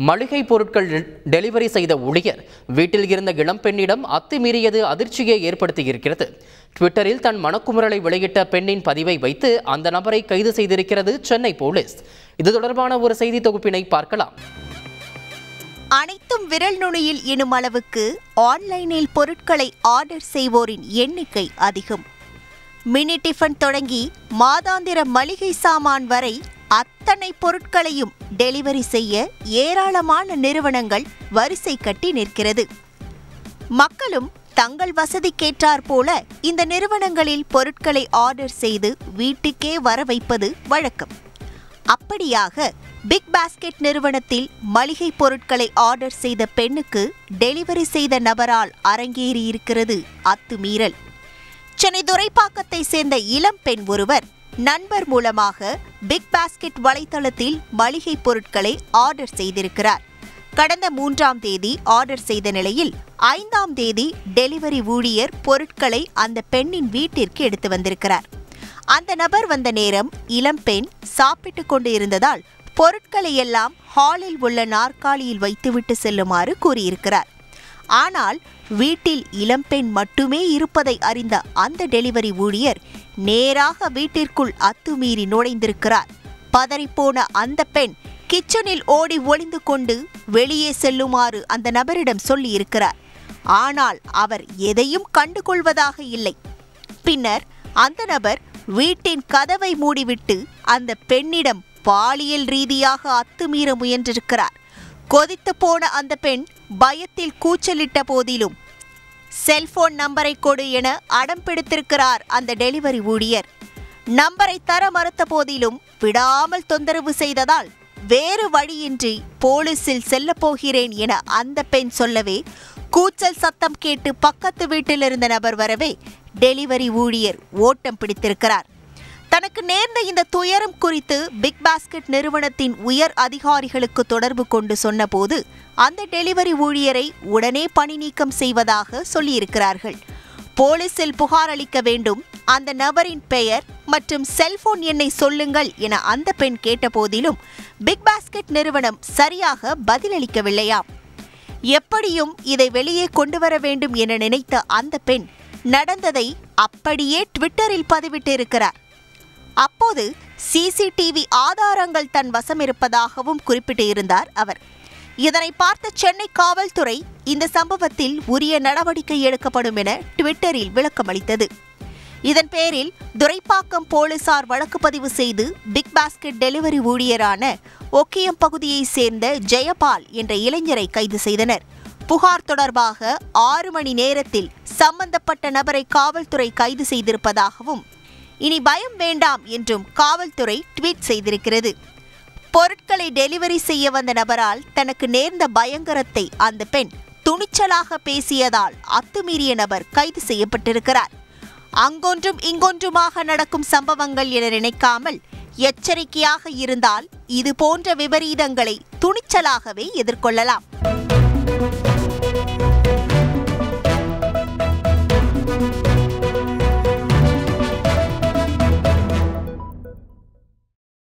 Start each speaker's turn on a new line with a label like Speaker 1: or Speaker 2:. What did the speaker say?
Speaker 1: மளிகை பொருட்கள் டெலிவரி செய்த ஊழியர் வீட்டில் இருந்த இளம்பெண்ணிடம் அத்துமீறியது அதிர்ச்சியை ஏற்படுத்தியிருக்கிறது ட்விட்டரில் தன் மனக்குமுறலை வெளியிட்ட பெண்ணின் பதிவை வைத்து அந்த நபரை கைது செய்திருக்கிறது சென்னை போலீஸ் இது தொடர்பான ஒரு செய்தி தொகுப்பினை பார்க்கலாம்
Speaker 2: அனைத்தும் விரல் நுனியில் எனும் அளவுக்கு ஆன்லைனில் பொருட்களை ஆர்டர் செய்வோரின் எண்ணிக்கை அதிகம் மினி டிஃபன் தொடங்கி மாதாந்திர மளிகை சாமான் வரை அத்தனை பொருட்களையும் டெலிவரி செய்ய ஏராளமான நிறுவனங்கள் வரிசை கட்டி நிற்கிறது மக்களும் தங்கள் வசதிக்கேற்றாற் போல இந்த நிறுவனங்களில் பொருட்களை ஆர்டர் செய்து வீட்டுக்கே வர வைப்பது வழக்கம் அப்படியாக பிக் பாஸ்கெட் நிறுவனத்தில் மளிகை பொருட்களை ஆர்டர் செய்த பெண்ணுக்கு டெலிவரி செய்த நபரால் அரங்கேறியிருக்கிறது அத்துமீறல் சென்னை துரைப்பாக்கத்தை சேர்ந்த இளம் பெண் ஒருவர் நண்பர் மூலமாக பிக் பாஸ்கெட் வலைத்தளத்தில் மளிகை பொருட்களை ஆர்டர் செய்திருக்கிறார் கடந்த மூன்றாம் தேதி ஆர்டர் செய்த நிலையில் ஐந்தாம் தேதி டெலிவரி ஊழியர் பொருட்களை அந்த பெண்ணின் வீட்டிற்கு எடுத்து வந்திருக்கிறார் அந்த நபர் வந்த நேரம் இளம்பெண் சாப்பிட்டு கொண்டு இருந்ததால் பொருட்களை எல்லாம் ஹாலில் உள்ள நாற்காலியில் வைத்துவிட்டு செல்லுமாறு கூறியிருக்கிறார் ஆனால் வீட்டில் இளம்பெண் மட்டுமே இருப்பதை அறிந்த அந்த டெலிவரி ஊழியர் நேராக வீட்டிற்குள் அத்துமீறி நுழைந்திருக்கிறார் பதறிப்போன அந்த பெண் கிச்சனில் ஓடி ஒளிந்து கொண்டு வெளியே செல்லுமாறு அந்த நபரிடம் சொல்லியிருக்கிறார் ஆனால் அவர் எதையும் கண்டுகொள்வதாக இல்லை பின்னர் அந்த நபர் வீட்டின் கதவை மூடிவிட்டு அந்த பெண்ணிடம் பாலியல் ரீதியாக அத்துமீற முயன்றிருக்கிறார் கொதித்து போன அந்த பெண் பயத்தில் கூச்சலிட்ட போதிலும் செல்போன் நம்பரை கொடு என அடம் பிடித்திருக்கிறார் அந்த டெலிவரி ஊழியர் நம்பரை தர மறுத்த போதிலும் விடாமல் தொந்தரவு செய்ததால் வேறு வழியின்றி போலீசில் செல்லப் போகிறேன் என அந்த பெண் சொல்லவே கூச்சல் சத்தம் கேட்டு பக்கத்து வீட்டில் இருந்த நபர் வரவே டெலிவரி ஊழியர் ஓட்டம் பிடித்திருக்கிறார் தனக்கு நேர்ந்த இந்த துயரம் குறித்து பிக் பாஸ்கெட் நிறுவனத்தின் உயர் அதிகாரிகளுக்கு தொடர்பு கொண்டு சொன்னபோது அந்த டெலிவரி ஊழியரை உடனே பணி நீக்கம் செய்வதாக சொல்லியிருக்கிறார்கள் போலீசில் புகார் அளிக்க வேண்டும் அந்த நபரின் பெயர் மற்றும் செல்போன் எண்ணை சொல்லுங்கள் என அந்த பெண் கேட்டபோதிலும் பிக் பாஸ்கெட் நிறுவனம் சரியாக பதிலளிக்கவில்லையாம் எப்படியும் இதை வெளியே கொண்டு வர வேண்டும் என நினைத்த அந்த பெண் நடந்ததை அப்படியே ட்விட்டரில் பதிவிட்டு இருக்கிறார் அப்போது சிசிடிவி ஆதாரங்கள் தன் வசம் இருப்பதாகவும் குறிப்பிட்டு இருந்தார் அவர் இதனை பார்த்த சென்னை காவல்துறை இந்த சம்பவத்தில் உரிய நடவடிக்கை எடுக்கப்படும் என ட்விட்டரில் விளக்கமளித்தது இதன் பேரில் துரைப்பாக்கம் போலீசார் வழக்கு பதிவு செய்து பிக் பாஸ்கெட் டெலிவரி ஊழியரான ஒக்கியம் பகுதியைச் சேர்ந்த ஜெயபால் என்ற இளைஞரை கைது செய்தனர் புகார் தொடர்பாக ஆறு மணி நேரத்தில் சம்பந்தப்பட்ட நபரை காவல்துறை கைது செய்திருப்பதாகவும் இனி பயம் வேண்டாம் என்றும் காவல்துறை ட்வீட் செய்திருக்கிறது பொருட்களை டெலிவரி செய்ய வந்த நபரால் தனக்கு நேர்ந்த பயங்கரத்தை அந்த பெண் துணிச்சலாக பேசியதால் அத்துமீறிய நபர் கைது செய்யப்பட்டிருக்கிறார் அங்கொன்றும் இங்கொன்றுமாக நடக்கும் சம்பவங்கள் என நினைக்காமல் எச்சரிக்கையாக இருந்தால் இது போன்ற விபரீதங்களை துணிச்சலாகவே எதிர்கொள்ளலாம்